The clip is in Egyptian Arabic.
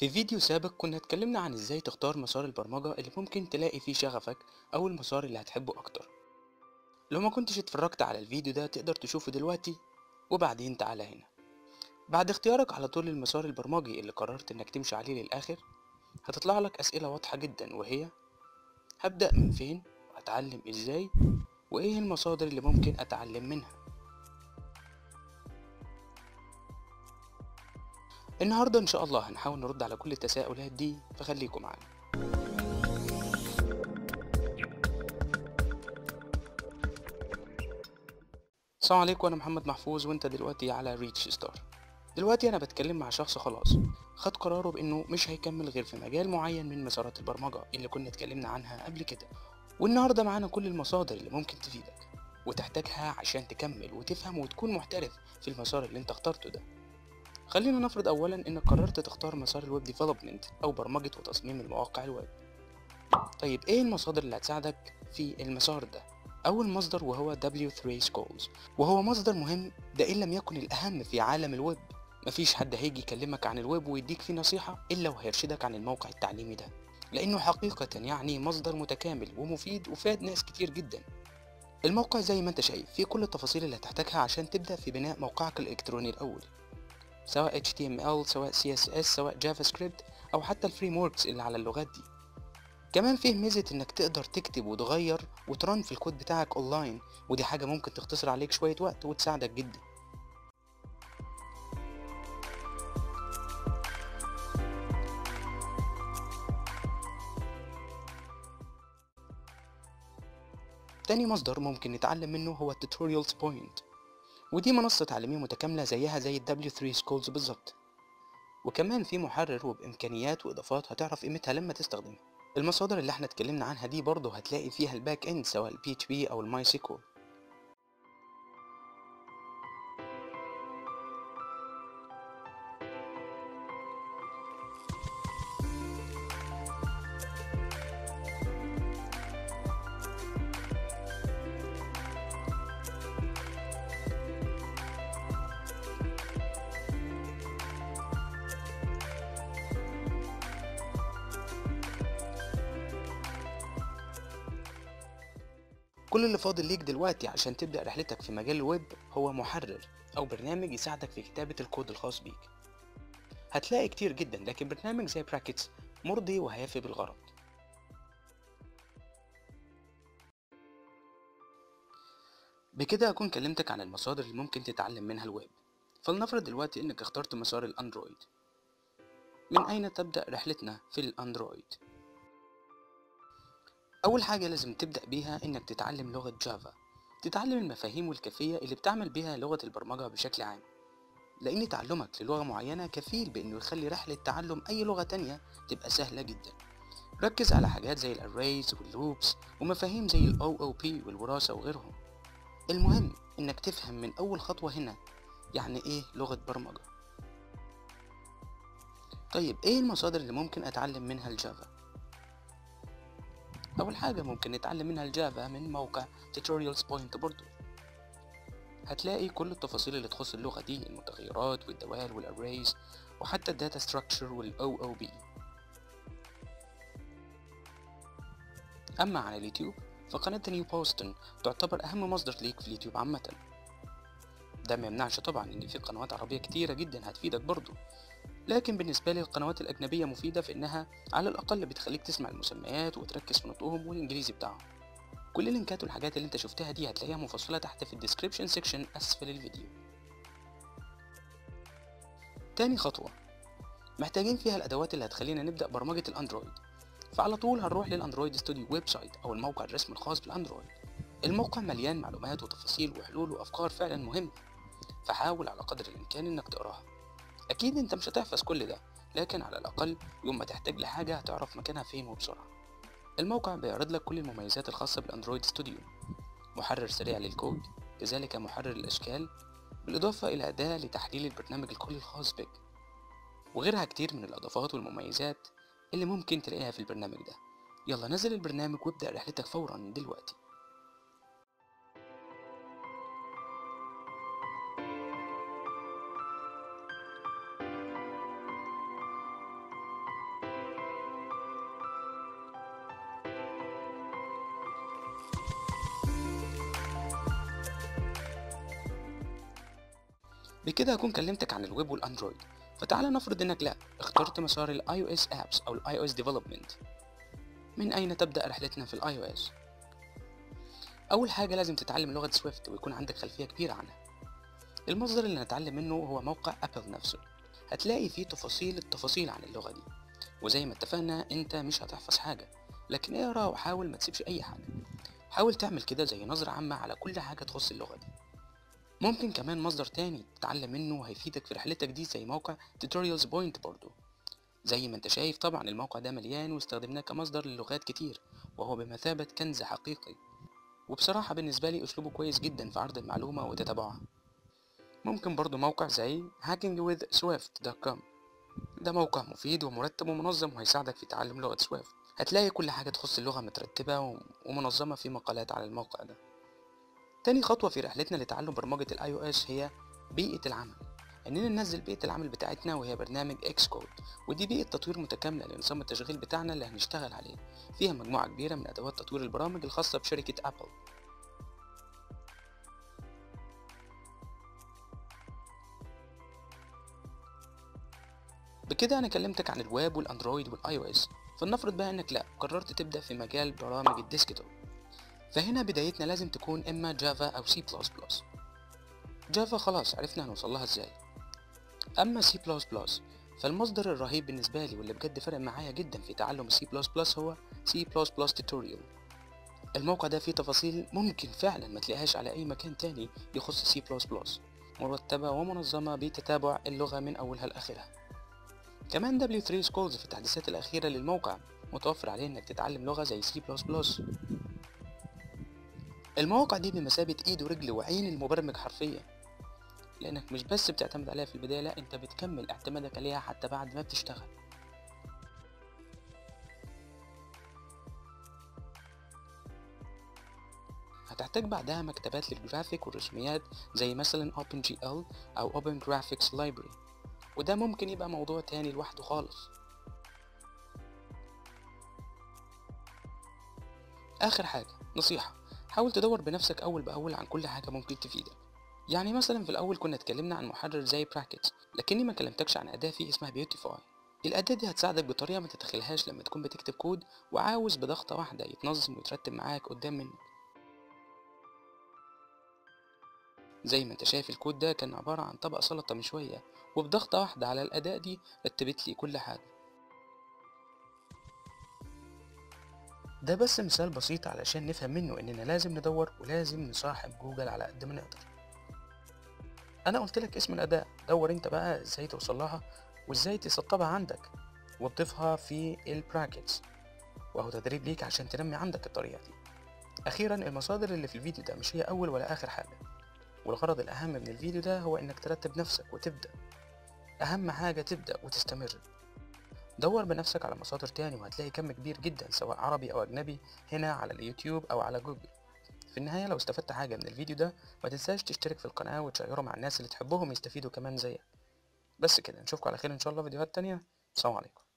في فيديو سابق كنا اتكلمنا عن ازاي تختار مسار البرمجة اللي ممكن تلاقي فيه شغفك او المسار اللي هتحبه اكتر لو ما كنتش اتفرجت على الفيديو ده تقدر تشوفه دلوقتي وبعدين تعالى هنا بعد اختيارك على طول المسار البرمجي اللي قررت انك تمشي عليه للاخر هتطلع لك اسئلة واضحة جدا وهي هبدأ من فين وهتعلم ازاي وايه المصادر اللي ممكن اتعلم منها النهاردة ان شاء الله هنحاول نرد على كل التساؤلات دي فخليكم معانا السلام عليكم انا محمد محفوظ وانت دلوقتي على ريتش ستار دلوقتي انا بتكلم مع شخص خلاص خد قراره بانه مش هيكمل غير في مجال معين من مسارات البرمجة اللي كنا اتكلمنا عنها قبل كده والنهاردة معانا كل المصادر اللي ممكن تفيدك وتحتاجها عشان تكمل وتفهم وتكون محترف في المسار اللي انت اخترته ده خلينا نفرض اولا انك قررت تختار مسار الويب ديفلوبمنت او برمجة وتصميم المواقع الويب طيب ايه المصادر اللي هتساعدك في المسار ده اول مصدر وهو W3 Schools وهو مصدر مهم ده ان لم يكن الاهم في عالم الويب مفيش حد هيجي يكلمك عن الويب ويديك فيه نصيحة الا وهيرشدك عن الموقع التعليمي ده لانه حقيقة يعني مصدر متكامل ومفيد وفاد ناس كتير جدا الموقع زي ما انت شايف فيه كل التفاصيل اللي هتحتاجها عشان تبدأ في بناء موقعك الالكتروني الاول سواء HTML سواء CSS سواء JavaScript أو حتى الفريم وركس اللي على اللغات دي كمان فيه ميزة إنك تقدر تكتب وتغير وترن في الكود بتاعك أونلاين ودي حاجة ممكن تختصر عليك شوية وقت وتساعدك جدا تاني مصدر ممكن نتعلم منه هو Tutorials Point ودي منصة تعليمية متكاملة زيها زي ال W3 Schools بالظبط وكمان في محرر وبإمكانيات وإضافات هتعرف قيمتها لما تستخدمها المصادر اللي احنا اتكلمنا عنها دي برضه هتلاقي فيها الباك اند سواء ال PHP أو الماي سيكول كل اللي فاضل ليك دلوقتي عشان تبدأ رحلتك في مجال الويب هو محرر أو برنامج يساعدك في كتابة الكود الخاص بيك هتلاقي كتير جدا لكن برنامج زي براكتس مرضي وهيفي بالغرض بكده أكون كلمتك عن المصادر اللي ممكن تتعلم منها الويب فلنفرض دلوقتي إنك اخترت مسار الأندرويد من أين تبدأ رحلتنا في الأندرويد؟ أول حاجة لازم تبدأ بيها إنك تتعلم لغة جافا تتعلم المفاهيم والكيفية اللي بتعمل بيها لغة البرمجة بشكل عام لأن تعلمك للغة معينة كفيل بإنه يخلي رحلة تعلم أي لغة تانية تبقى سهلة جدا ركز على حاجات زي الأريز واللوبس ومفاهيم زي ال OOP والوراثة وغيرهم المهم إنك تفهم من أول خطوة هنا يعني إيه لغة برمجة طيب إيه المصادر اللي ممكن أتعلم منها الجافا؟ أول حاجة ممكن نتعلم منها الجافا من موقع Tutorials Point برضو هتلاقي كل التفاصيل اللي تخص اللغة دي المتغيرات والدوال والأريز وحتى الداتا ستراكشر وال OOP أما عن اليوتيوب فقناة نيو بوستن تعتبر أهم مصدر ليك في اليوتيوب عامة ده ما يمنعش طبعا إن في قنوات عربية كتيرة جدا هتفيدك برضو لكن بالنسبة لي القنوات الأجنبية مفيدة في إنها على الأقل بتخليك تسمع المسميات وتركز في نطقهم والإنجليزي بتاعهم كل اللينكات والحاجات اللي انت شفتها دي هتلاقيها مفصلة تحت في الديسكريبشن سيكشن أسفل الفيديو تاني خطوة محتاجين فيها الأدوات اللي هتخلينا نبدأ برمجة الأندرويد فعلى طول هنروح للأندرويد ستوديو ويب سايت أو الموقع الرسمي الخاص بالأندرويد الموقع مليان معلومات وتفاصيل وحلول وأفكار فعلا مهمة فحاول على قدر الإمكان إنك تقراها أكيد أنت مش هتحفظ كل ده لكن على الأقل يوم ما تحتاج لحاجة هتعرف مكانها فين وبسرعة الموقع بيعرض لك كل المميزات الخاصة بالأندرويد ستوديو محرر سريع للكود كذلك محرر الأشكال بالإضافة إلى أداة لتحليل البرنامج الكلي الخاص بك وغيرها كتير من الإضافات والمميزات اللي ممكن تلاقيها في البرنامج ده يلا نزل البرنامج وابدأ رحلتك فورا دلوقتي بكده هكون كلمتك عن الويب والاندرويد فتعال نفرض انك لا اخترت مسار الاي او اس ابس او الاي او اس ديفلوبمنت من اين تبدا رحلتنا في الاي او اس اول حاجه لازم تتعلم لغه سويفت ويكون عندك خلفيه كبيره عنها المصدر اللي هنتعلم منه هو موقع ابل نفسه هتلاقي فيه تفاصيل التفاصيل عن اللغه دي وزي ما اتفقنا انت مش هتحفظ حاجه لكن اقرا وحاول ما تسيبش اي حاجه حاول تعمل كده زي نظرة عامة على كل حاجة تخص اللغة دي ممكن كمان مصدر تاني تتعلم منه وهيفيدك في رحلتك دي زي موقع tutorials point برضو زي ما انت شايف طبعا الموقع ده مليان واستخدمناه كمصدر للغات كتير وهو بمثابة كنز حقيقي وبصراحة بالنسبة لي أسلوبه كويس جدا في عرض المعلومة وتتابعها ممكن برضو موقع زي hackingwithswift.com ده موقع مفيد ومرتب ومنظم وهيساعدك في تعلم لغة سويفت هتلاقي كل حاجة تخص اللغة مترتبة ومنظمة في مقالات على الموقع ده تاني خطوة في رحلتنا لتعلم برمجة الاي او اس هي بيئة العمل اننا ننزل بيئة العمل بتاعتنا وهي برنامج اكس كود ودي بيئة تطوير متكاملة لنظام التشغيل بتاعنا اللي هنشتغل عليه فيها مجموعة كبيرة من ادوات تطوير البرامج الخاصة بشركة ابل بكده انا كلمتك عن الويب والاندرويد والاي او اس فلنفرض بقى انك لا قررت تبدا في مجال برامج الديسكتوب فهنا بدايتنا لازم تكون اما جافا او سي بلس بلس جافا خلاص عرفنا هنوصل لها ازاي اما سي بلس بلس فالمصدر الرهيب بالنسبه لي واللي بجد فرق معايا جدا في تعلم السي بلس بلس هو سي بلس بلس توتوريال الموقع ده فيه تفاصيل ممكن فعلا ما تلاقيهاش على اي مكان تاني يخص سي بلس بلس مرتبة ومنظمة بتتابع اللغة من أولها لآخرها كمان W3 Schools في التحديثات الأخيرة للموقع متوفر عليه إنك تتعلم لغة زي C++. المواقع دي بمثابة إيد ورجل وعين المبرمج حرفيا لأنك مش بس بتعتمد عليها في البداية لأ أنت بتكمل اعتمادك عليها حتى بعد ما بتشتغل هتحتاج بعدها مكتبات للجرافيك والرسوميات زي مثلا OpenGL أو Open Graphics Library وده ممكن يبقى موضوع تاني لوحده خالص آخر حاجة نصيحة حاول تدور بنفسك أول بأول عن كل حاجة ممكن تفيدك يعني مثلا في الأول كنا اتكلمنا عن محرر زي براكتس لكني ما كلمتكش عن أداة فيه اسمها بيوتيفاي الأداة دي هتساعدك بطريقة ما تتخيلهاش لما تكون بتكتب كود وعاوز بضغطة واحدة يتنظم ويترتب معاك قدام منك زي ما انت شايف الكود ده كان عبارة عن طبق سلطة من شوية وبضغطة واحدة على الأداة دي رتبت لي كل حاجة ده بس مثال بسيط علشان نفهم منه إننا لازم ندور ولازم نصاحب جوجل على قد ما نقدر أنا قلت لك اسم الأداة دور أنت بقى إزاي توصل لها وإزاي تسطبها عندك وتضيفها في البراكتس وهو تدريب ليك عشان تنمي عندك الطريقة دي أخيرا المصادر اللي في الفيديو ده مش هي أول ولا آخر حاجة والغرض الأهم من الفيديو ده هو إنك ترتب نفسك وتبدأ أهم حاجة تبدأ وتستمر دور بنفسك على مصادر تاني وهتلاقي كم كبير جدا سواء عربي أو أجنبي هنا على اليوتيوب أو على جوجل في النهاية لو استفدت حاجة من الفيديو ده ما تنساش تشترك في القناة وتشيره مع الناس اللي تحبهم يستفيدوا كمان زيك بس كده نشوفكم على خير إن شاء الله فيديوهات تانية سلام عليكم